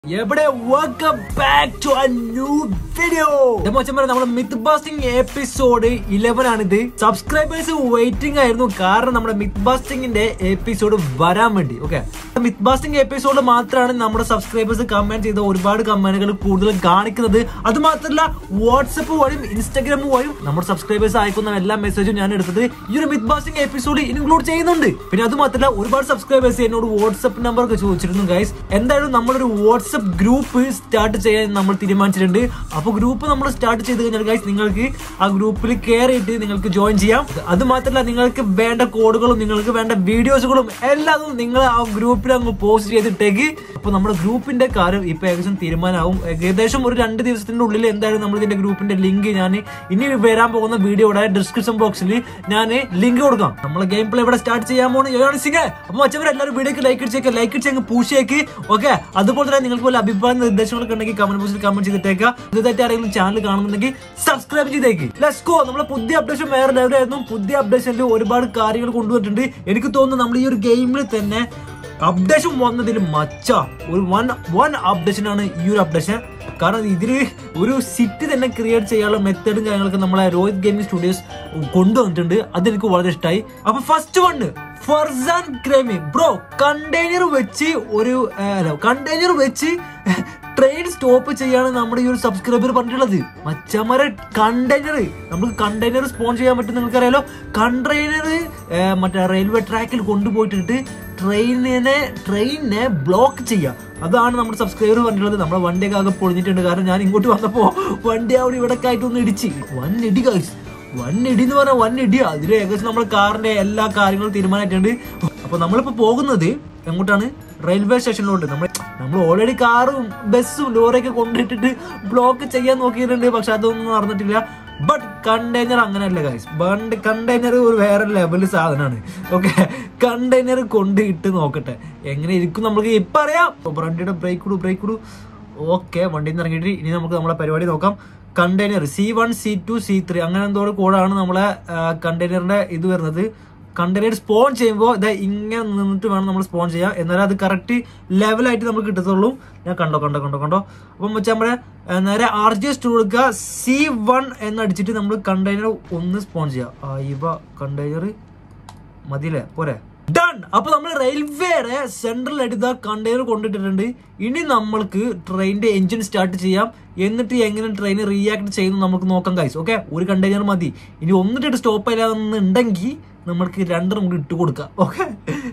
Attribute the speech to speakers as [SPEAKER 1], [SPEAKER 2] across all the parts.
[SPEAKER 1] എവിടെ welcome back to a new video മച്ചന്മാരെ നമ്മുടെ മിത്ത് ബാസ്റ്റിംഗ് എപ്പിസോഡ് ഇലവൻ ആണിത് സബ്സ്ക്രൈബേഴ്സ് വെയിറ്റിംഗ് ആയിരുന്നു കാരണം നമ്മുടെ മിത്ത് ബാസ്റ്റിംഗിന്റെ എപ്പിസോഡ് വരാൻ വേണ്ടി ഓക്കെ മിത്ത് ബാസ്റ്റിംഗ് എപ്പിസോഡ് മാത്രമാണ് നമ്മുടെ സബ്സ്ക്രൈബേഴ്സ് കമന്റ് ചെയ്ത ഒരുപാട് കമന്റുകൾ കൂടുതൽ കാണിക്കുന്നത് അത് മാത്രമല്ല വാട്സപ്പ് വഴിയും ഇൻസ്റ്റാഗ്രാം വഴിയും നമ്മുടെ സബ്സ്ക്രൈബേഴ്സ് അയക്കുന്ന എല്ലാ മെസ്സേജും ഞാൻ എടുത്തത് ഈ ഒരു മിത്ത് ബാസ്റ്റിംഗ് എപ്പിസോഡ് ഇൻക്ലൂഡ് ചെയ്യുന്നുണ്ട് പിന്നെ അത് മാത്രമല്ല ഒരുപാട് സബ്സ്ക്രൈബേഴ്സ് എന്നോട് വാട്സപ്പ് നമ്പർ ഒക്കെ ചോദിച്ചിരുന്നു ഗൈസ് എന്തായാലും നമ്മളൊരു വാട്സപ്പ് ഗ്രൂപ്പ് സ്റ്റാർട്ട് ചെയ്യാൻ നമ്മൾ തീരുമാനിച്ചിട്ടുണ്ട് അപ്പോൾ ഗ്രൂപ്പ് നമ്മൾ സ്റ്റാർട്ട് ചെയ്ത് കഴിഞ്ഞാൽ ഗൈസ് നിങ്ങൾക്ക് ആ ഗ്രൂപ്പിൽ കയറിയിട്ട് നിങ്ങൾക്ക് ജോയിൻ ചെയ്യാം അത് മാത്രമല്ല നിങ്ങൾക്ക് വേണ്ട കോഡുകളും നിങ്ങൾക്ക് വേണ്ട വീഡിയോസുകളും എല്ലാതും നിങ്ങൾ ആ ഗ്രൂപ്പിൽ അങ്ങ് പോസ്റ്റ് ചെയ്തിട്ടേക്ക് അപ്പോൾ നമ്മുടെ ഗ്രൂപ്പിന്റെ കാര്യം ഇപ്പൊ ഏകദേശം തീരുമാനമാവും ഏകദേശം ഒരു രണ്ട് ദിവസത്തിന്റെ ഉള്ളിൽ എന്തായാലും നമ്മൾ ഇതിന്റെ ഗ്രൂപ്പിന്റെ ലിങ്ക് ഞാൻ ഇനി വരാൻ പോകുന്ന വീഡിയോയുടെ ഡിസ്ക്രിപ്ഷൻ ബോക്സിൽ ഞാൻ ലിങ്ക് കൊടുക്കാം നമ്മൾ ഗെയിം പ്ലേ ഇവിടെ സ്റ്റാർട്ട് ചെയ്യാൻ പോകുന്ന സിംഗ് അപ്പൊ മച്ചവരെല്ലാവരും വീഡിയോക്ക് ലൈക്ക് അടിച്ചേക്ക് ലൈക്ക് അടിച്ചേക്ക് പൂഷേക്ക് ഓക്കെ അതുപോലെ തന്നെ നിങ്ങൾക്ക് വല്ല അഭിപ്രായ നിർദ്ദേശങ്ങളൊക്കെ ഉണ്ടെങ്കിൽ കമന്റ് ബോക്സിൽ കമന്റ് ചെയ്തിട്ടേക്കാം ഇതായിട്ട് ആരെങ്കിലും ചാനൽ കാണുന്നുണ്ടെങ്കിൽ സബ്സ്ക്രൈബ് ചെയ്തേക്ക് ലെറ്റ്സ് ഗോ നമ്മളെ പുതിയ അപ്ഡേഷൻ വേറെ ലെവലായിരുന്നു പുതിയ അപ്ഡേഷനിൽ ഒരുപാട് കാര്യങ്ങൾ കൊണ്ടുവന്നിട്ടുണ്ട് എനിക്ക് തോന്നുന്നു നമ്മൾ ഈ ഒരു ഗെയിമിൽ തന്നെ അപ്ഡേഷൻ വന്നതിൽ മച്ച ഒരു വൺ വൺ അപ്ഡേഷൻ ആണ് ഈ ഒരു അപ്ഡേഷൻ കാരണം ഇതില് ഒരു സിറ്റി തന്നെ ക്രിയേറ്റ് ചെയ്യാനുള്ള മെത്തേഡും കാര്യങ്ങളൊക്കെ നമ്മളെ രോഹിത് ഗെയിമിംഗ് സ്റ്റുഡിയോസ് കൊണ്ടുവന്നിട്ടുണ്ട് അതെനിക്ക് വളരെ ഇഷ്ടമായി അപ്പൊ first one Farzan creamy bro container വെച്ച് ഒരു കണ്ടെയ്നർ വെച്ച് ട്രെയിൻ സ്റ്റോപ്പ് ചെയ്യാണ് നമ്മുടെ ഈ ഒരു സബ്സ്ക്രൈബർ പറഞ്ഞിട്ടുള്ളത് മച്ചമര കണ്ടെയ്നർ നമുക്ക് കണ്ടെയ്നർ സ്പോൺ ചെയ്യാൻ പറ്റും നിങ്ങൾക്കറിയാലോ കണ്ടെയ്നർ മറ്റേ റെയിൽവേ ട്രാക്കിൽ കൊണ്ടുപോയിട്ടിട്ട് ട്രെയിനിനെ ട്രെയിനിനെ ബ്ലോക്ക് ചെയ്യാം അതാണ് നമ്മുടെ സബ്സ്ക്രൈബർ പറഞ്ഞിട്ടുള്ളത് നമ്മുടെ വണ്ടിയൊക്കെ ആകെ പൊളിഞ്ഞിട്ടുണ്ട് കാരണം ഞാൻ ഇങ്ങോട്ട് വന്നപ്പോ വണ്ടി അവിടെ ഇവിടെ ആയിട്ട് ഒന്ന് ഇടിച്ച് വൻ ഇടി ഗൈസ് വൻ ഇടി എന്ന് പറഞ്ഞാൽ വൻ ഇടി അതിൽ ഏകദേശം നമ്മുടെ കാറിന്റെ എല്ലാ കാര്യങ്ങളും തീരുമാനമായിട്ടുണ്ട് അപ്പൊ നമ്മളിപ്പോ പോകുന്നത് എങ്ങോട്ടാണ് റെയിൽവേ സ്റ്റേഷനിലോട്ട് നമ്മൾ നമ്മൾ ഓൾറെഡി കാറും ബസ്സും ലോറിയൊക്കെ കൊണ്ടിട്ടിട്ട് ബ്ലോക്ക് ചെയ്യാൻ നോക്കിയിട്ടുണ്ട് പക്ഷെ അതൊന്നും നടന്നിട്ടില്ല ബട്ട് കണ്ടെയ്നർ അങ്ങനെയല്ല ഗൈസ് ബണ്ട് കണ്ടെയ്നർ ഒരു വേറെ ലെവൽ സാധനമാണ് ഓക്കെ കണ്ടെയ്നർ കൊണ്ട് ഇട്ട് നോക്കട്ടെ എങ്ങനെ ഇരിക്കും നമുക്ക് ഇപ്പൊ അറിയാം വണ്ടിയുടെ ബ്രേക്ക് ഇടൂ ബ്രേക്ക് ഇടൂ ഓക്കെ വണ്ടിയിൽ നിന്ന് ഇറങ്ങിയിട്ട് ഇനി നമുക്ക് നമ്മളെ പരിപാടി നോക്കാം container C one C two C three അങ്ങനെ എന്തോ ഒരു കോഡാണ് നമ്മളെ കണ്ടെയ്നറിന്റെ ഇത് വരുന്നത് കണ്ടെയ്നർ സ്പോൺ ചെയ്യുമ്പോൾ ഇതാ ഇങ്ങനെ നിന്നിട്ട് വേണം നമ്മൾ സ്പോൺ ചെയ്യാൻ എന്നാലും അത് കറക്റ്റ് ലെവലായിട്ട് നമുക്ക് കിട്ടത്തുള്ളൂ ഞാൻ കണ്ടോ കണ്ടോ കണ്ടോ കണ്ടോ അപ്പം വെച്ചാൽ നമ്മുടെ നേരെ ആർ ജി എസ് കൊടുക്കുക സി വൺ എന്നടിച്ചിട്ട് നമ്മൾ കണ്ടെയ്നർ ഒന്ന് സ്പോൺ ചെയ്യാം ആ ഇവ കണ്ടെയ്നർ മതിയല്ലേ പോരെ ഡൺ അപ്പൊ നമ്മൾ റെയിൽവേയുടെ സെൻട്രലായിട്ട് ഇതാ കണ്ടെയ്നർ കൊണ്ടിട്ടിട്ടുണ്ട് ഇനി നമ്മൾക്ക് ട്രെയിനിന്റെ എഞ്ചിൻ സ്റ്റാർട്ട് ചെയ്യാം എന്നിട്ട് എങ്ങനെ ട്രെയിൻ റിയാക്ട് ചെയ്യുന്നു നമുക്ക് നോക്കാം കൈസ് ഓക്കെ ഒരു കണ്ടെയ്നർ മതി ഇനി ഒന്നിട്ട് സ്റ്റോപ്പ് ചെയ്യാന്നുണ്ടെങ്കിൽ നമ്മൾക്ക് രണ്ടെണ്ണം കൂടി ഇട്ട് കൊടുക്കാം ഓക്കെ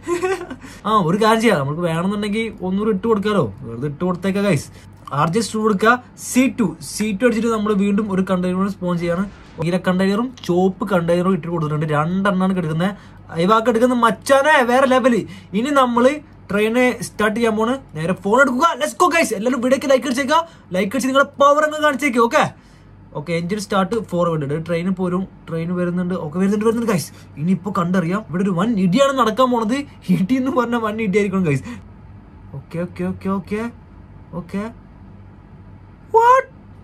[SPEAKER 1] ആ ഒരു കാര്യം ചെയ്യാം നമുക്ക് വേണമെന്നുണ്ടെങ്കിൽ ഒന്നുകൂടി ഇട്ട് കൊടുക്കാലോ വെറുതെ ഇട്ട് കൊടുത്തേക്കാം ഗൈസ് ആർ ജി എസ് കൊടുക്കുക സി ടു സി ടു അടിച്ചിട്ട് നമ്മൾ വീണ്ടും ഒരു കണ്ടെയ്നർ സ്പോൺ ചെയ്യാണ് നീല കണ്ടെയ്നറും ചോപ്പ് കണ്ടെയ്നറും ഇട്ട് കൊടുത്തിട്ടുണ്ട് രണ്ടെണ്ണമാണ് കിടക്കുന്നത് ഇവാക്ക് എടുക്കുന്ന മച്ചാനെ വേറെ ലെവല് ഇനി നമ്മള് ട്രെയിന് സ്റ്റാർട്ട് ചെയ്യാൻ പോണ് നേരെ ഫോൺ എടുക്കുക ലെറ്റ്സ് ഗോ ഗൈസ് എല്ലാവരും വീഡിയോക്ക് ലൈക്ക് അടിച്ചേക്കുക ലൈക്ക് അടിച്ച് നിങ്ങളെ പവർ അങ്ങ് കാണിച്ചേക്ക് okay okay engine start forward train പോരും ട്രെയിൻ വരുന്നുണ്ട് ഒക്കെ വരുന്നുണ്ട് വരുന്നുണ്ട് ഗൈസ് ഇനിയിപ്പോ കണ്ടറിയാം ഇവിടെ ഒരു വൻ ഇടിയാണ് നടക്കാൻ പോണത് ഇടി എന്ന് പറഞ്ഞ വൻ ഇടിയായിരിക്കണം guys okay okay okay okay okay what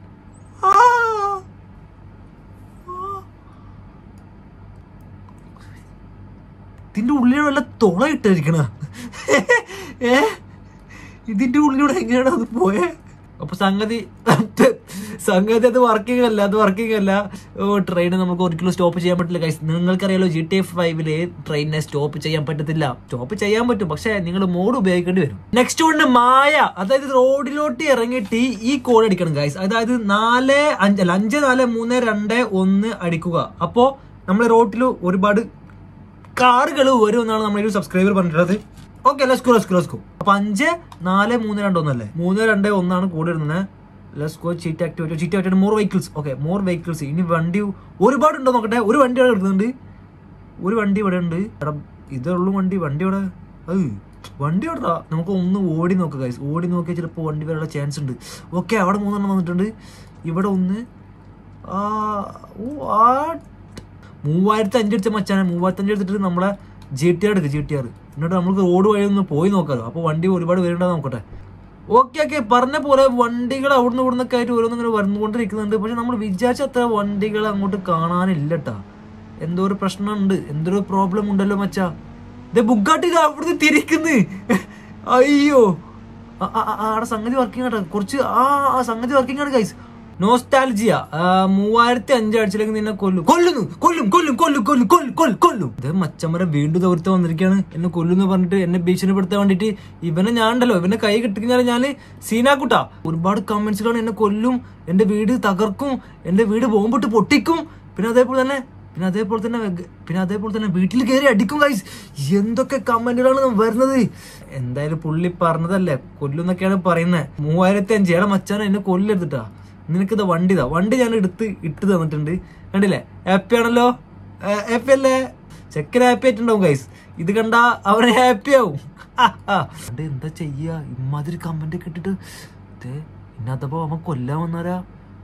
[SPEAKER 1] ഇതിന്റെ ഉള്ളിലൂടെ വല്ല തുള ഇട്ടിരിക്കണ ഏ ഇതിന്റെ ഉള്ളിലൂടെ എങ്ങനെയാണ് അത് പോയേ അപ്പൊ സംഗതി സംഗതി അത് വർക്കിംഗ് അല്ല അത് വർക്കിംഗ് അല്ല ഓ ട്രെയിൻ നമുക്ക് ഒരിക്കലും സ്റ്റോപ്പ് ചെയ്യാൻ പറ്റില്ല ഗൈസ് നിങ്ങൾക്കറിയാലോ ജി ടി എഫ് ഫൈവില് ട്രെയിനിനെ സ്റ്റോപ്പ് ചെയ്യാൻ പറ്റത്തില്ല സ്റ്റോപ്പ് ചെയ്യാൻ പറ്റും പക്ഷെ നിങ്ങൾ മോഡ് ഉപയോഗിക്കേണ്ടി വരും നെക്സ്റ്റ് ഉണ്ട് മായ അതായത് റോഡിലോട്ട് ഇറങ്ങിയിട്ട് ഈ കോഡ് അടിക്കണം ഗൈസ് അതായത് നാല് അഞ്ച് അല്ല അഞ്ച് നാല് മൂന്ന് രണ്ട് ഒന്ന് അടിക്കുക അപ്പോ നമ്മൾ റോഡിൽ ഒരുപാട് കാറുകൾ വരും എന്നാണ് നമ്മുടെ സബ്സ്ക്രൈബർ പറഞ്ഞിട്ടുള്ളത് ഓക്കെ ലെസ്കോ ലെസ്കോ ലെസ്കോ അപ്പൊ അഞ്ച് നാല് മൂന്ന് രണ്ട് ഒന്നല്ലേ മൂന്ന് രണ്ട് ഒന്നാണ് കൂടെ ഇരുന്നത് ലെസ്കോ cheat activate cheat activate more vehicles okay more vehicles ഇനി വണ്ടി ഒരുപാടുണ്ടോ നോക്കട്ടെ ഒരു വണ്ടി അവിടെ എടുക്കുന്നുണ്ട് ഒരു വണ്ടി ഇവിടെ ഉണ്ട് എടാ ഇതേ ഉള്ളൂ വണ്ടി വണ്ടി ഇവിടെ അത് വണ്ടി എവിടാ നമുക്ക് ഒന്ന് ഓടി നോക്കാം ഗൈസ് ഓടി നോക്കിയാൽ ചിലപ്പോൾ വണ്ടി വരാനുള്ള ചാൻസ് ഉണ്ട് ഓക്കെ അവിടെ മൂന്നെണ്ണം വന്നിട്ടുണ്ട് ഇവിടെ ഒന്ന് ആ ഓ ആ മൂവായിരത്തി അഞ്ചടിച്ച മച്ചാനെ മൂവായിരത്തി അഞ്ച് എടുത്തിട്ട് നമ്മളെ ജി ടി ആർ എടുക്കുക ജി ടി ആർ എന്നിട്ട് നമുക്ക് റോഡ് വഴി ഒന്ന് പോയി നോക്കാമല്ലോ അപ്പോൾ വണ്ടി ഒരുപാട് വരുന്നുണ്ടോ നോക്കട്ടെ ഓക്കെ ഓക്കെ പറഞ്ഞ പോലെ വണ്ടികൾ അവിടുന്ന് ഇവിടുന്നൊക്കെ ആയിട്ട് ഓരോന്നും ഇങ്ങനെ വന്നുകൊണ്ടിരിക്കുന്നുണ്ട് പക്ഷെ നമ്മൾ വിചാരിച്ച അത്ര വണ്ടികൾ അങ്ങോട്ട് കാണാനില്ല കേട്ടാ എന്തോ ഒരു പ്രശ്നമുണ്ട് എന്തോ ഒരു പ്രോബ്ലം ഉണ്ടല്ലോ മച്ചാ ഇത് ബുക്കാട്ടി അവിടുന്ന് തിരിക്കുന്നു അയ്യോ ആ, ആ, ആ, ആടെ സംഗതി വർക്കിംഗ് ആണ് കുറച്ച് ആ ആ സംഗതി വർക്കിംഗ് ആണ് ഗൈസ് നോസ്റ്റാൽജിയ മൂവായിരത്തി അഞ്ചാഴ്ചയിലേക്ക് നിന്നെ കൊല്ലും കൊല്ലുന്നു കൊല്ലും കൊല്ലും കൊല്ലും കൊല്ലും കൊല്ലും കൊല്ലും കൊല്ലും ഇത് മച്ചമ്മരെ വീണ്ടും ദൗർത്ത് വന്നിരിക്കുകയാണ് എന്നെ കൊല്ലുന്നു പറഞ്ഞിട്ട് എന്നെ ഭീഷണിപ്പെടുത്താൻ വേണ്ടിട്ട് ഇവനെ ഞാൻ ഉണ്ടല്ലോ ഇവനെ കൈ കിട്ടിക്കഴിഞ്ഞാൽ ഞാൻ സീനാക്കുട്ടാ ഒരുപാട് കമന്റ്സുകളാണ് എന്നെ കൊല്ലും എന്റെ വീട് തകർക്കും എന്റെ വീട് ബോംബിട്ട് പൊട്ടിക്കും പിന്നെ അതേപോലെ തന്നെ പിന്നെ അതേപോലെ തന്നെ വെഗ- പിന്നെ അതേപോലെ തന്നെ വീട്ടിൽ കയറി അടിക്കും ഗൈസ് എന്തൊക്കെ കമന്റുകളാണ് വരുന്നത് എന്തായാലും പുള്ളി പറഞ്ഞതല്ലേ കൊല്ലുന്നൊക്കെയാണ് പറയുന്നത് മൂവായിരത്തി അഞ്ച് ഏടെ മച്ചാനെ എന്നെ കൊല്ലെടുത്തിട്ടാ നിനക്കിത് വണ്ടിതാ വണ്ടി ഞാൻ എടുത്ത് ഇട്ട് തന്നിട്ടുണ്ട് കണ്ടില്ലേ ഹാപ്പി ആണല്ലോ ഹാപ്പി അല്ലേ ചെക്കൻ ഹാപ്പി ആയിട്ടുണ്ടാവും ഗൈസ് ഇത് കണ്ടാ അവൻ ഹാപ്പി ആവും ആ, ആ. എന്നിട്ട് എന്താ ചെയ്യാ ഇമാതിരി കമന്റ് ഒക്കെ ഇട്ടിട്ട് ദേ, ഇന്നത്തപ്പോ അവൻ കൊല്ലാൻ വന്നാരാ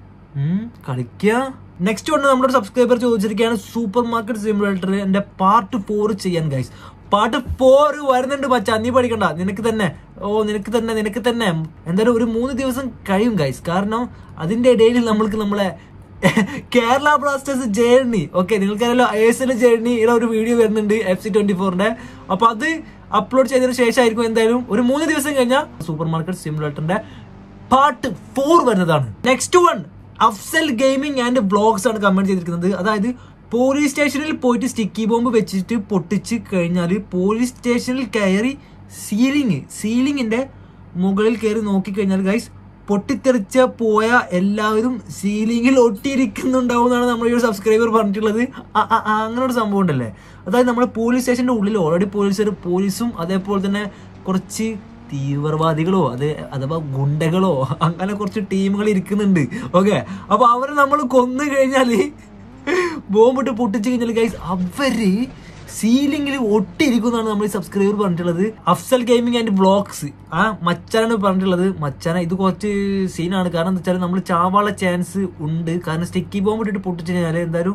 [SPEAKER 1] കളിക്കുക നെക്സ്റ്റ് വന്ന് നമ്മുടെ സബ്സ്ക്രൈബർ ചോദിച്ചിരിക്കുകയാണ് സൂപ്പർ മാർക്കറ്റ് സിമുലേറ്റർ എന്റെ പാർട്ട് ഫോർ ചെയ്യാൻ ഗൈസ് പാർട്ട് ഫോർ വരുന്നുണ്ട് മച്ചാ നീ പഠിക്കണ്ട നിനക്ക് തന്നെ ഓ നിനക്ക് തന്നെ നിനക്ക് തന്നെ എന്തായാലും ഒരു മൂന്ന് ദിവസം കഴിയും ഗൈസ് കാരണം അതിന്റെ ഇടയിൽ നമ്മൾക്ക് നമ്മളെ കേരള ബ്ലാസ്റ്റേഴ്സ് ജേർണി ഓക്കെ നിങ്ങൾക്കറിയാലോ ഐ എസ് എൽ ജേർണിയുടെ ഒരു വീഡിയോ വരുന്നുണ്ട് എഫ് സി ട്വന്റി ഫോറിന്റെ അപ്പൊ അത് അപ്ലോഡ് ചെയ്തതിനു ശേഷമായിരിക്കും എന്തായാലും ഒരു മൂന്ന് ദിവസം കഴിഞ്ഞാൽ സൂപ്പർ മാർക്കറ്റ് സിമുലേറ്ററിന്റെ പാർട്ട് ഫോർ വരുന്നതാണ് next one Afzal gaming and vlogs ആണ് കമന്റ് ചെയ്തിരിക്കുന്നത് അതായത് പോലീസ് സ്റ്റേഷനിൽ പോയിട്ട് സ്റ്റിക്കി ബോംബ് വെച്ചിട്ട് പൊട്ടിച്ച് കഴിഞ്ഞാൽ പോലീസ് സ്റ്റേഷനിൽ കയറി സീലിംഗ് സീലിംഗിന്റെ മുകളിൽ കയറി നോക്കിക്കഴിഞ്ഞാൽ ഗൈസ് പൊട്ടിത്തെറിച്ച പോയ എല്ലാവരും സീലിംഗിൽ ഒട്ടിയിരിക്കുന്നുണ്ടാവും എന്നാണ് നമ്മുടെ ഈ ഒരു സബ്സ്ക്രൈബർ പറഞ്ഞിട്ടുള്ളത് ആ, ആ, ആ, അങ്ങനെ ഒരു സംഭവം ഉണ്ടല്ലേ അതായത് നമ്മുടെ പോലീസ് സ്റ്റേഷന്റെ ഉള്ളിൽ ഓൾറെഡി പോലീസ് പോലീസും അതേപോലെ തന്നെ കുറച്ച് തീവ്രവാദികളോ അത് അഥവാ ഗുണ്ടകളോ അങ്ങനെ കുറച്ച് ടീമുകൾ ഇരിക്കുന്നുണ്ട് ഓക്കെ അപ്പൊ അവരെ നമ്മൾ കൊന്നു കഴിഞ്ഞാല് ബോംബിട്ട് പൊട്ടിച്ചു കഴിഞ്ഞാൽ ഗൈസ് അവര് സീലിംഗിൽ ഒട്ടിയിരിക്കുന്നതാണ് നമ്മൾ ഈ സബ്സ്ക്രൈബർ പറഞ്ഞിട്ടുള്ളത് അഫ്സൽ ഗെയിമിംഗ് ആൻഡ് വ്ളോഗ്സ് ആ മച്ചാനാണ് പറഞ്ഞിട്ടുള്ളത് മച്ചാന ഇത് കുറച്ച് സീനാണ് കാരണം എന്താ വെച്ചാൽ നമ്മൾ ചാവാനുള്ള ചാൻസ് ഉണ്ട് കാരണം സ്റ്റിക്കി ബോംബ് ഇട്ടിട്ട് പൊട്ടിച്ചു കഴിഞ്ഞാൽ എന്തായാലും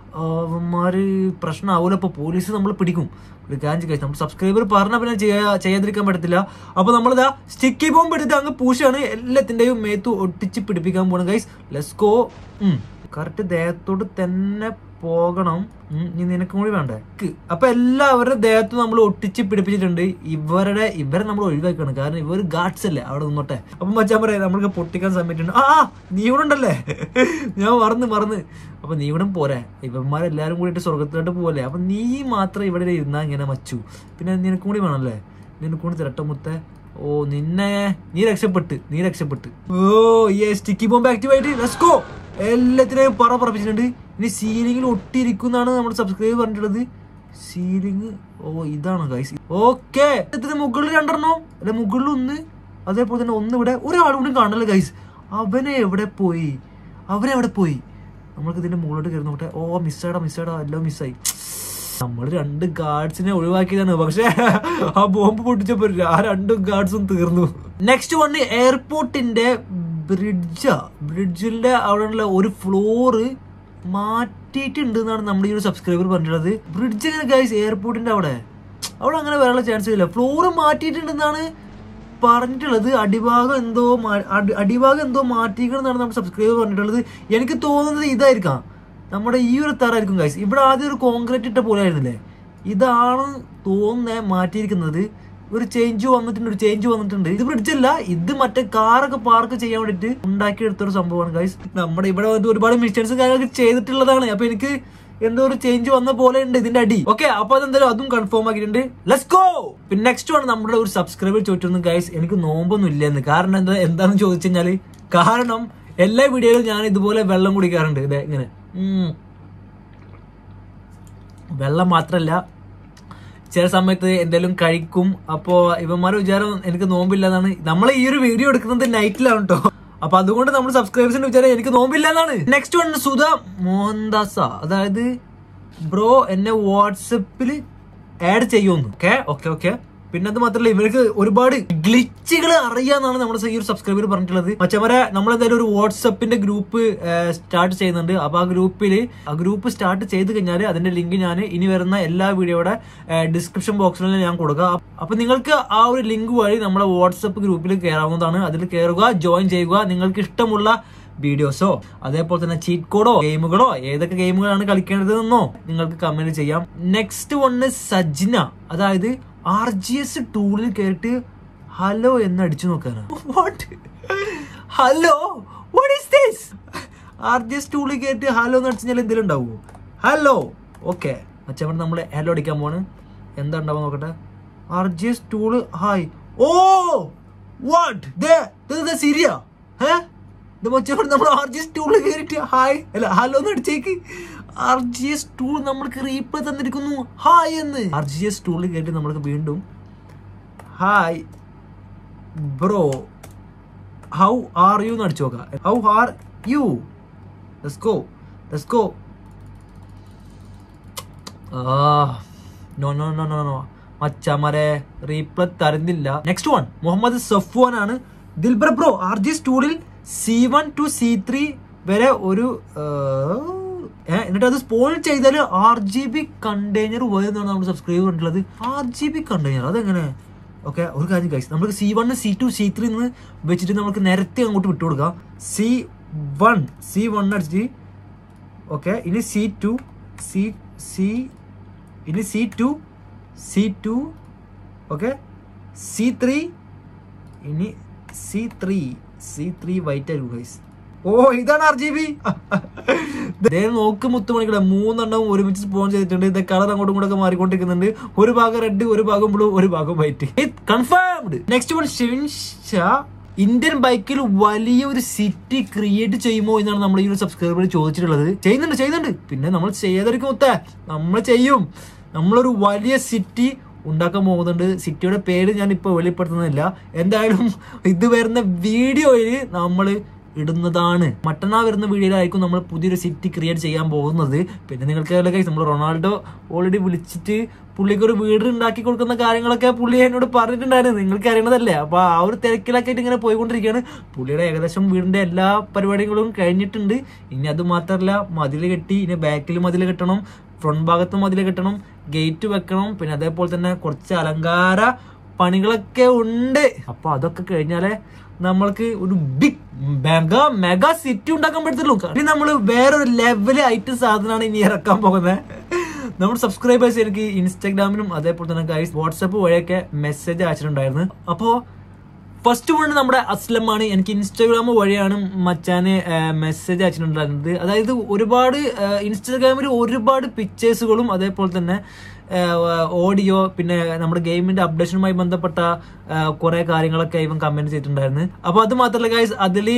[SPEAKER 1] അവന്മാര് പ്രശ്നമാവൂല അപ്പൊ പോലീസ് നമ്മൾ പിടിക്കും ഒരു കാര്യം കഴിച്ചു നമ്മൾ സബ്സ്ക്രൈബർ പറഞ്ഞ പിന്നെ ചെയ്യാ ചെയ്യാതിരിക്കാൻ പറ്റത്തില്ല അപ്പൊ നമ്മളിതാ സ്റ്റിക്കി ബോംബ് എടുത്ത് അങ്ങ് പൂശാണ് എല്ലാത്തിന്റെയും മേത്ത് ഒട്ടിച്ച് പിടിപ്പിക്കാൻ പോകണം ഗൈസ് ലെസ്കോ കറക്റ്റ് ദേഹത്തോട് തന്നെ പോകണം ഉം, ഇനി നിനക്കും കൂടി വേണ്ടേ ക്ക്. അപ്പൊ എല്ലാവരുടെ ദേഹത്തും നമ്മൾ ഒട്ടിച്ച് പിടിപ്പിച്ചിട്ടുണ്ട് ഇവരുടെ ഇവരെ നമ്മൾ ഒഴിവാക്കണം കാരണം ഇവർ ഗാഡ്സ് അല്ലേ അവിടെ നിന്നോട്ടെ അപ്പൊ മച്ചാൻ പറയാം നമ്മൾക്ക് പൊട്ടിക്കാൻ സമയത്തുണ്ട് ആ ആ, നീ ഇവിടെ ഉണ്ടല്ലേ ഞാൻ മറന്ന് മറന്ന് അപ്പൊ നീ ഇവിടെ പോരെ ഇവന്മാരെല്ലാരും കൂടിയിട്ട് സ്വർഗത്തിലോട്ട് പോവല്ലേ അപ്പൊ നീ മാത്രം ഇവിടെ ഇരുന്നാ ഇങ്ങനെ മച്ചു പിന്നെ നിനക്കും കൂടി വേണമല്ലേ നിനക്കും കൂടി തിരട്ടമുത്തെ ഓ നിന്നെ നീ രക്ഷപ്പെട്ട് നീ രക്ഷപ്പെട്ട് ഓ ഈ സ്റ്റിക്കി ബോംബ് ആക്റ്റീവ് ആയിട്ട് ലെറ്റ്സ് ഗോ എല്ലാത്തിനെയും പറ പറപ്പിച്ചിട്ടുണ്ട് ഇനി സീലിംഗിൽ ഒട്ടിയിരിക്കുന്നാണ് നമ്മുടെ സബ്സ്ക്രൈബ് പറഞ്ഞിട്ടുള്ളത് സീലിംഗ് ഓ ഇതാണ് ഗൈസ് ഓക്കെ ഇതിന് മുകളിൽ രണ്ടെണ്ണോ അല്ലെ മുകളിൽ ഒന്ന് അതേപോലെ തന്നെ ഒന്ന് ഇവിടെ ഒരാളും കൂടി കാണല്ലോ ഗൈസ് അവനെ എവിടെ പോയി അവനെ എവിടെ പോയി നമ്മൾക്ക് ഇതിന്റെ മുകളിലോട്ട് കയറി നോക്കട്ടെ ഓ മിസ്സാടാ മിസ്സാടാ എല്ലാം മിസ്സായി നമ്മൾ രണ്ട് ഗാർഡ്സിനെ ഒഴിവാക്കിയതാണ് പക്ഷെ ആ ബോംബ് പൊട്ടിച്ചപ്പോ ആ രണ്ട് ഗാർഡ്സും തീർന്നു നെക്സ്റ്റ് വണ് എയർപോർട്ടിന്റെ ബ്രിഡ്ജാ ബ്രിഡ്ജിന്റെ അവിടെയുള്ള ഒരു ഫ്ലോറ് മാറ്റിയിട്ടുണ്ട് എന്നാണ് നമ്മുടെ ഈ ഒരു സബ്സ്ക്രൈബർ പറഞ്ഞിട്ടുള്ളത് ബ്രിഡ്ജ് എങ്ങനെ ഗൈസ് എയർപോർട്ടിന്റെ അവിടെ അവിടെ അങ്ങനെ വരാനുള്ള ചാൻസ് ഇല്ല ഫ്ലോറ് മാറ്റിയിട്ടുണ്ടെന്നാണ് പറഞ്ഞിട്ടുള്ളത് അടിഭാഗം എന്തോ മാ- അടി- അടിഭാഗം എന്തോ മാറ്റിക്കണമെന്നാണ് നമ്മുടെ സബ്സ്ക്രൈബർ പറഞ്ഞിട്ടുള്ളത് എനിക്ക് തോന്നുന്നത് ഇതായിരിക്കാം നമ്മുടെ ഈ ഒരു തറായിരിക്കും ഗൈസ് ഇവിടെ ആദ്യം ഒരു കോൺക്രീറ്റ് ഇട്ട പോലെ ആയിരുന്നില്ലേ ഇതാണ് തോന്നുന്നത് മാറ്റിയിരിക്കുന്നത് ഒരു ചേഞ്ച് വന്നിട്ടുണ്ട് ഒരു ചേഞ്ച് വന്നിട്ടുണ്ട് ഇത് ബ്രിഡ്ജ് അല്ല ഇത് മറ്റേ കാറൊക്കെ പാർക്ക് ചെയ്യാൻ വേണ്ടിട്ട് ഉണ്ടാക്കിയെടുത്ത ഒരു സംഭവമാണ് ഗൈസ് നമ്മുടെ ഇവിടെ വന്നിട്ട് ഒരുപാട് മിസ്റ്റേക്സ് കാര്യങ്ങളൊക്കെ ചെയ്തിട്ടുള്ളതാണ് അപ്പൊ എനിക്ക് എന്തോ ഒരു ചേഞ്ച് വന്ന പോലെ ഉണ്ട് ഇതിന്റെ അടി ഓക്കെ അപ്പൊ അതെന്തായാലും അതും കൺഫേം ആക്കിയിട്ടുണ്ട് ലെറ്റ്സ് ഗോ പിന്നെ നെക്സ്റ്റ് ആണ് നമ്മുടെ ഒരു സബ്സ്ക്രൈബർ ചോദിച്ചിരുന്നു ഗൈസ് എനിക്ക് നോമ്പൊന്നും ഇല്ലെന്ന് കാരണം എന്താ എന്താണെന്ന് ചോദിച്ചു കഴിഞ്ഞാല് കാരണം എല്ലാ വീഡിയോയിലും ഞാൻ ഇതുപോലെ വെള്ളം കുടിക്കാറുണ്ട് ഇതേ ഇങ്ങനെ ഉം. വെള്ളം മാത്രല്ല ചില സമയത്ത് എന്തെങ്കിലും കഴിക്കും അപ്പോ ഇവന്മാരെ വിചാരം എനിക്ക് നോമ്പില്ലെന്നാണ് നമ്മൾ ഈ ഒരു വീഡിയോ എടുക്കുന്നത് നൈറ്റിലാണ് കേട്ടോ അപ്പൊ അതുകൊണ്ട് നമ്മൾ സബ്സ്ക്രൈബേഴ്സിന്റെ വിചാരം എനിക്ക് നോമ്പില്ല എന്നാണ് നെക്സ്റ്റ് വൺ സുധ മോഹൻദാസ അതായത് ബ്രോ എന്നെ വാട്സപ്പിൽ ആഡ് ചെയ്യുമെന്ന് ഓക്കെ ഓക്കെ ഓക്കെ പിന്നെ അത് മാത്രമല്ല ഇവർക്ക് ഒരുപാട് ഗ്ലിച്ചുകൾ അറിയാന്നാണ് നമ്മുടെ ഈ ഒരു സബ്സ്ക്രൈബർ പറഞ്ഞിട്ടുള്ളത് മച്ചവരെ നമ്മൾ എന്തായാലും ഒരു വാട്സപ്പിന്റെ ഗ്രൂപ്പ് സ്റ്റാർട്ട് ചെയ്യുന്നുണ്ട് അപ്പൊ ആ ഗ്രൂപ്പിൽ ആ ഗ്രൂപ്പ് സ്റ്റാർട്ട് ചെയ്ത് കഴിഞ്ഞാൽ അതിന്റെ ലിങ്ക് ഞാൻ ഇനി വരുന്ന എല്ലാ വീഡിയോയുടെ ഡിസ്ക്രിപ്ഷൻ ബോക്സിൽ ഞാൻ കൊടുക്കുക അപ്പൊ നിങ്ങൾക്ക് ആ ഒരു ലിങ്ക് വഴി നമ്മുടെ വാട്സപ്പ് ഗ്രൂപ്പിൽ കയറാവുന്നതാണ് അതിൽ കയറുക ജോയിൻ ചെയ്യുക നിങ്ങൾക്ക് ഇഷ്ടമുള്ള വീഡിയോസോ അതേപോലെ തന്നെ ചീറ്റ് കോഡോ ഗെയിമുകളോ ഏതൊക്കെ ഗെയിമുകളാണ് കളിക്കേണ്ടതെന്നോ നിങ്ങൾക്ക് കമന്റ് ചെയ്യാം നെക്സ്റ്റ് വണ് സജ്ന അതായത് ആർ ജി എസ് ടൂളിൽ കയറിയിട്ട് ഹലോ എന്ന് അടിച്ചു നോക്കാനാ what hello what is this R G സ്റ്റൂളിൽ കയറ്റി ഹലോ എന്ന് അടിച്ചു കഴിഞ്ഞാൽ എന്തെങ്കിലും ഉണ്ടാവുമോ ഹലോ ഓക്കെ അച്ഛൻ നമ്മൾ ഹലോ അടിക്കാൻ പോണ് എന്താ ഉണ്ടാവുക നോക്കട്ടെ R G stool hi oh what സിരിയ ഏ ഇത് മച്ചോട് നമ്മൾ ആർ ജി സ്റ്റൂളിൽ കയറിയിട്ട് ഹായ് അല്ല ഹലോ എന്ന് അടിച്ചേക്ക് ആർ ജി എസ് ടൂൾ നമ്മൾക്ക് റീപ്ലൈ തന്നിരിക്കുന്നു ഹായ് എന്ന് ആർ ജി എസ് ടൂളിൽ കയറ്റി നമ്മൾക്ക് വീണ്ടും hi bro how are you എന്ന് അടിച്ചു നോക്കാം how are you let's go let's go no no no no no മച്ചാമാരെ റീപ്ലൈ തരുന്നില്ല നെക്സ്റ്റ് വൺ മുഹമ്മദ് സഫ്വാൻ ആണ് ദിൽബർ ബ്രോ ആർ ജി സ്റ്റൂഡിൽ C one two C three വരെ ഒരു ഏഹ് എന്നിട്ട് അത് സ്പോയിൽ ചെയ്താൽ ആർ ജി ബി കണ്ടെയ്നർ വരുന്നതാണ് നമ്മൾ സബ്സ്ക്രൈബ് കണ്ടിട്ടുള്ളത് ആർ ജി ബി കണ്ടെയ്നർ അതെങ്ങനെ ഓക്കെ ഒരു കാര്യം കഴിച്ചു നമുക്ക് C one C two C three നിന്ന് വെച്ചിട്ട് നമുക്ക് നിരത്തി അങ്ങോട്ട് വിട്ടു കൊടുക്കാം സി വൺ സി വൺ അടിച്ചിട്ട് ഓക്കെ ഇനി സി ടു സി സി ഇനി C two C two okay C three ഇനി C three C three white ആയിരുന്നു ഗൈസ് ഓ ഇതാണ് ആർ ജി ബി നോക്ക് മുത്തുമണിക്കട മൂന്നെണ്ണം ഒരുമിച്ച് സ്പോൺ ചെയ്തിട്ടുണ്ട് ഇത് കളർ അങ്ങോട്ടും ഇങ്ങോട്ടും ഒക്കെ മാറിക്കൊണ്ടിരിക്കുന്നുണ്ട് ഒരു ഭാഗം റെഡ് ഒരു ഭാഗം ബ്ലൂ ഒരു ഭാഗം white confirmed next one Shivin Shah Indian ബൈക്കിൽ വലിയ ഒരു സിറ്റി ക്രിയേറ്റ് ചെയ്യുമോ എന്നാണ് നമ്മൾ ഈ ഒരു സബ്സ്ക്രൈബർ ചോദിച്ചിട്ടുള്ളത് ചെയ്യുന്നുണ്ട് ചെയ്യുന്നുണ്ട് പിന്നെ നമ്മൾ ചെയ്യാതിരിക്കും മുത്തേ നമ്മൾ ചെയ്യും നമ്മളൊരു വലിയ സിറ്റി ഉണ്ടാക്കാൻ പോകുന്നുണ്ട് സിറ്റിയുടെ പേര് ഞാൻ ഇപ്പോൾ വെളിപ്പെടുത്തുന്നില്ല എന്തായാലും ഇത് വരുന്ന വീഡിയോയിൽ നമ്മൾ ഇടുന്നതാണ് മറ്റന്നാൾ വരുന്ന വീഡിയോയിലായിരിക്കും നമ്മൾ പുതിയൊരു സിറ്റി ക്രിയേറ്റ് ചെയ്യാൻ പോകുന്നത് പിന്നെ നിങ്ങൾക്ക് നമ്മൾ റൊണാൾഡോ ഓൾറെഡി വിളിച്ചിട്ട് പുള്ളിക്ക് ഒരു വീട് ഉണ്ടാക്കി കൊടുക്കുന്ന കാര്യങ്ങളൊക്കെ പുള്ളി എന്നോട് പറഞ്ഞിട്ടുണ്ടായിരുന്നു നിങ്ങൾക്ക് അറിയണതല്ലേ അപ്പൊ ആ ഒരു തിരക്കിലൊക്കെ ആയിട്ട് ഇങ്ങനെ പോയിക്കൊണ്ടിരിക്കുകയാണ് പുള്ളിയുടെ ഏകദേശം വീടിന്റെ എല്ലാ പരിപാടികളും കഴിഞ്ഞിട്ടുണ്ട് ഇനി അത് മാത്രമല്ല മതിൽ കെട്ടി ഇനി ബാക്കിൽ മതിൽ കെട്ടണം ഫ്രണ്ട് ഭാഗത്ത് മതിൽ കെട്ടണം ഗേറ്റ് വെക്കണം പിന്നെ അതേപോലെ തന്നെ കുറച്ച് അലങ്കാര പണികളൊക്കെ ഉണ്ട് അപ്പൊ അതൊക്കെ കഴിഞ്ഞാലേ നമ്മൾക്ക് ഒരു ബിഗ് മെഗാ മെഗാ സിറ്റി ഉണ്ടാക്കാൻ പറ്റത്തുള്ളൂ ഇനി നമ്മൾ വേറൊരു ലെവല് ഐറ്റം സാധനമാണ് ഇനി ഇറക്കാൻ പോകുന്നത് നമ്മുടെ സബ്സ്ക്രൈബേഴ്സ് എനിക്ക് ഇൻസ്റ്റാഗ്രാമിലും അതേപോലെ തന്നെ ഗൈസ് വാട്സപ്പ് വഴിയൊക്കെ മെസ്സേജ് അയച്ചിട്ടുണ്ടായിരുന്നു അപ്പോൾ ഫസ്റ്റ് വൺ നമ്മുടെ അസ്ലമാണ് എനിക്ക് ഇൻസ്റ്റാഗ്രാം വഴിയാണ് മച്ചാന് മെസ്സേജ് അയച്ചിട്ടുണ്ടായിരുന്നത് അതായത് ഒരുപാട് ഇൻസ്റ്റാഗ്രാമിൽ ഒരുപാട് പിക്ചേഴ്സുകളും അതേപോലെ തന്നെ ഓഡിയോ പിന്നെ നമ്മുടെ ഗെയിമിന്റെ അപ്ഡേഷനുമായി ബന്ധപ്പെട്ട കുറെ കാര്യങ്ങളൊക്കെ ഇവൻ കമന്റ് ചെയ്തിട്ടുണ്ടായിരുന്നു അപ്പൊ അത് മാത്രമല്ല ഗൈസ് അതില്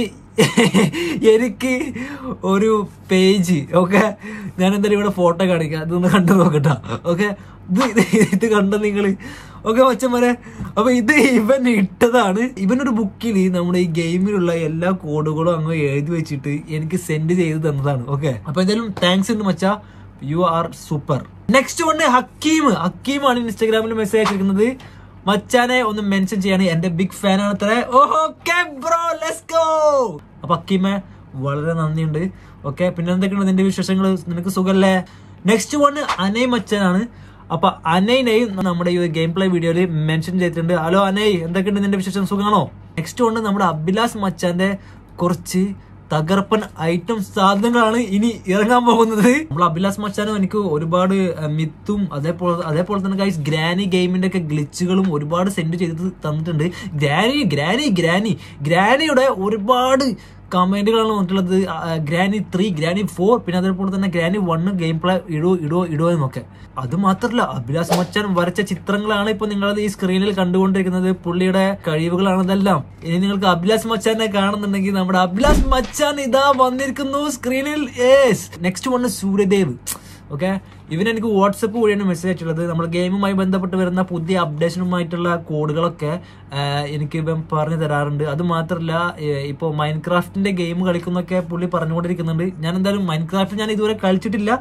[SPEAKER 1] എനിക്ക് ഒരു പേജ് ഓക്കെ ഞാൻ എന്തായാലും ഇവിടെ ഫോട്ടോ കാണിക്കാം അതൊന്ന് കണ്ടു നോക്കട്ടോ ഓക്കെ ഇത് ഇത് കണ്ട നിങ്ങള് ഓക്കെ മച്ചന്മാരെ അപ്പൊ ഇത് ഇവൻ ഇട്ടതാണ് ഇവനൊരു ബുക്കിൽ നമ്മുടെ ഈ ഗെയിമിലുള്ള എല്ലാ കോഡുകളും അങ്ങ് എഴുതി വെച്ചിട്ട് എനിക്ക് സെൻഡ് ചെയ്ത് തന്നതാണ് ഓക്കെ അപ്പൊ എന്തായാലും താങ്ക്സ് ഉണ്ട് മച്ചാ you are super next one Hakeem ഹക്കീമാണ് ഇൻസ്റ്റാഗ്രാമിൽ മെസ്സേജ് അയച്ചിരിക്കുന്നത് മച്ചാനെ ഒന്ന് മെൻഷൻ ചെയ്യാണ് എന്റെ ബിഗ് ഫാൻ ആണ് അത്ര ഓക്കെ ബ്രോ ലെറ്റ്സ് ഗോ അപ്പൊ ഹക്കീമെ വളരെ നന്ദിയുണ്ട് ഓക്കെ പിന്നെ എന്തൊക്കെയാണ് നിന്റെ വിശേഷങ്ങൾ നിനക്ക് സുഖല്ലേ നെക്സ്റ്റ് വണ് അനൈ മച്ചാനാണ് അപ്പൊ അനൈനെയും നമ്മുടെ ഈ ഗെയിം പ്ലേ വീഡിയോയിൽ മെൻഷൻ ചെയ്തിട്ടുണ്ട് ഹലോ അനൈ എന്തൊക്കെയുണ്ട് നിന്റെ വിശേഷം സുഖമാണോ നെക്സ്റ്റ് വണ് നമ്മുടെ അഭിലാഷ് മച്ചാന്റെ കുറച്ച് തകർപ്പൻ ഐറ്റം സാധനങ്ങളാണ് ഇനി ഇറങ്ങാൻ പോകുന്നത് നമ്മൾ അഭിലാഷ് മച്ചാനും എനിക്ക് ഒരുപാട് മിത്തും അതേപോലെ അതേപോലെ തന്നെ ഗൈസ് ഗ്രാനി ഗെയിമിന്റെ ഒക്കെ ഗ്ലിച്ചുകളും ഒരുപാട് സെൻഡ് ചെയ്ത് തന്നിട്ടുണ്ട് ഗ്രാനി ഗ്രാനി ഗ്രാനി ഗ്രാനിയുടെ ഒരുപാട് കമന്റുകളാണ് വന്നിട്ടുള്ളത് ഗ്രാനി ത്രീ ഗ്രാനി ഫോർ പിന്നെ അതേപോലെ തന്നെ ഗ്രാനി വണ്ണ് ഗെയിം പ്ലേ ഇടുവോ ഇടുവോ ഇടുവോ എന്നൊക്കെ അത് മാത്രമല്ല അഭിലാഷ് മച്ചാൻ വരച്ച ചിത്രങ്ങളാണ് ഇപ്പൊ നിങ്ങൾ ഈ സ്ക്രീനിൽ കണ്ടുകൊണ്ടിരിക്കുന്നത് പുള്ളിയുടെ കഴിവുകളാണ് ഇതെല്ലാം ഇനി നിങ്ങൾക്ക് അഭിലാഷ് മച്ചാനെ കാണുന്നുണ്ടെങ്കിൽ നമ്മുടെ അഭിലാഷ് മച്ചാൻ ഇതാ വന്നിരിക്കുന്നു സ്ക്രീനിൽ നെക്സ്റ്റ് വണ് സൂര്യദേവ് ഓക്കെ ഇവൻ എനിക്ക് വാട്സപ്പ് വഴിയാണ് മെസ്സേജ് അയച്ചിട്ടുള്ളത് നമ്മൾ ഗെയിമുമായി ബന്ധപ്പെട്ട് വരുന്ന പുതിയ അപ്ഡേഷനുമായിട്ടുള്ള കോഡുകളൊക്കെ എനിക്ക് ഇവൻ പറഞ്ഞു തരാറുണ്ട് അത് മാത്രമല്ല ഇപ്പോൾ മൈൻക്രാഫ്റ്റിന്റെ ഗെയിം കളിക്കുന്നൊക്കെ പുള്ളി പറഞ്ഞുകൊണ്ടിരിക്കുന്നുണ്ട് ഞാൻ എന്തായാലും മൈൻക്രാഫ്റ്റ് ഞാൻ ഇതുവരെ കളിച്ചിട്ടില്ല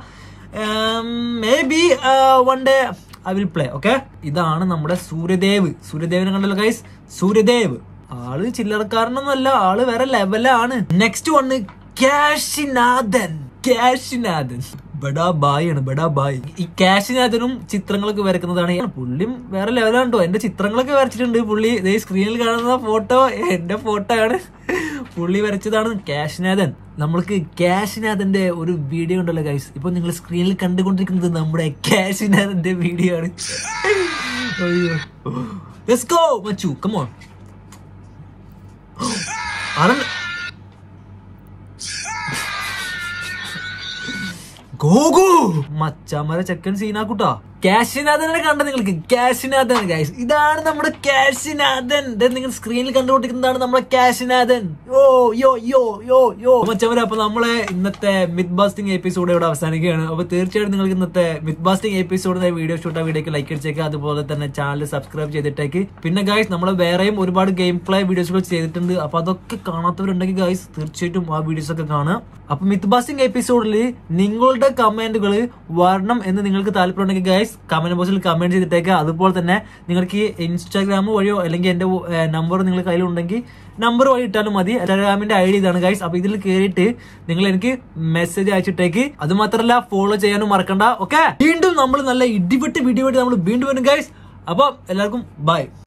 [SPEAKER 1] may be one day I will play okay ഇതാണ് നമ്മുടെ സൂര്യദേവ് സൂര്യദേവിനെ കണ്ടല്ലോ ഗൈസ് സൂര്യദേവ് ആള് ചില്ലറക്കാരനൊന്നുമല്ല ആള് വേറെ ലെവലാണ് നെക്സ്റ്റ് വണ് കാഷിനാഥൻ കാഷിനാഥൻ ബഡാ ബായ് ആണ് ബഡാ ബായ് ഈ കാഷിനാഥനും ചിത്രങ്ങളൊക്കെ വരക്കുന്നതാണ് പുള്ളിയും വേറെ ലെവലാണ് കേട്ടോ എന്റെ ചിത്രങ്ങളൊക്കെ വരച്ചിട്ടുണ്ട് പുള്ളി ഇതേ സ്ക്രീനിൽ കാണുന്ന ഫോട്ടോ എന്റെ ഫോട്ടോ ആണ് പുള്ളി വരച്ചതാണ് കാഷിനാഥൻ നമ്മൾക്ക് കാഷിനാഥന്റെ ഒരു വീഡിയോ ഉണ്ടല്ലോ ഗൈസ് ഇപ്പൊ നിങ്ങൾ സ്ക്രീനിൽ കണ്ടുകൊണ്ടിരിക്കുന്നത് നമ്മുടെ കാഷിനാഥന്റെ വീഡിയോ ആണ് അയ്യോ ലെറ്റ്സ് ഗോ മച്ചു കമോൺ ആനന്ദ് ഗോകു മച്ചാമര ചെക്കൻ സീനാക്കൂട്ടാ കാശിനാഥനെ കണ്ട നിങ്ങൾക്ക് കാശിനാഥൻ ഗൈസ് ഇതാണ് നമ്മുടെ കാശിനാഥൻ ഇത് നിങ്ങൾ സ്ക്രീനിൽ കണ്ടുകൊണ്ടിരിക്കുന്നതാണ് നമ്മുടെ കാശിനാഥൻ ഓ യോ യോ യോ യോ മച്ചവരെ അപ്പൊ നമ്മളെ ഇന്നത്തെ മിത്ത് ബാസ്റ്റിംഗ് എപ്പിസോഡ് ഇവിടെ അവസാനിക്കുകയാണ് അപ്പൊ തീർച്ചയായിട്ടും നിങ്ങൾക്ക് ഇന്നത്തെ myth busting episode video shoot ആ വീഡിയോക്ക് ലൈക്ക് അടിച്ചേക്ക് അതുപോലെ തന്നെ ചാനൽ സബ്സ്ക്രൈബ് ചെയ്തിട്ടേക്ക് പിന്നെ ഗൈസ് നമ്മൾ വേറെയും ഒരുപാട് ഗെയിം പ്ലേ വീഡിയോസുകൾ ചെയ്തിട്ടുണ്ട് അപ്പൊ അതൊക്കെ കാണാത്തവരുണ്ടെങ്കിൽ ഗൈസ് തീർച്ചയായിട്ടും ആ വീഡിയോസ് ഒക്കെ കാണുക അപ്പൊ മിത്ത് ബാസ്റ്റിംഗ് എപ്പിസോഡിൽ നിങ്ങളുടെ കമന്റുകൾ വരണം എന്ന് നിങ്ങൾക്ക് താല്പര്യമുണ്ടെങ്കിൽ ഗൈസ് കമന്റ് ബോക്സിൽ കമന്റ് ചെയ്തിട്ടേക്കുക അതുപോലെ തന്നെ നിങ്ങൾക്ക് ഇൻസ്റ്റാഗ്രാം വഴിയോ അല്ലെങ്കിൽ എന്റെ നമ്പർ നിങ്ങൾ കയ്യിലുണ്ടെങ്കിൽ നമ്പർ വഴി ഇട്ടാലും മതി ടെലഗ്രാമിന്റെ ഐ ഡി ഇതാണ് ഗൈസ് അപ്പൊ ഇതിൽ കയറിയിട്ട് നിങ്ങൾ എനിക്ക് മെസ്സേജ് അയച്ചിട്ടേക്ക് അത് മാത്രമല്ല ഫോളോ ചെയ്യാനും മറക്കണ്ട ഓക്കെ വീണ്ടും നമ്മൾ നല്ല ഇടിപെട്ട് വീഡിയോ ആയിട്ട് നമ്മൾ വീണ്ടും വരും ഗൈസ് അപ്പൊ എല്ലാവർക്കും ബൈ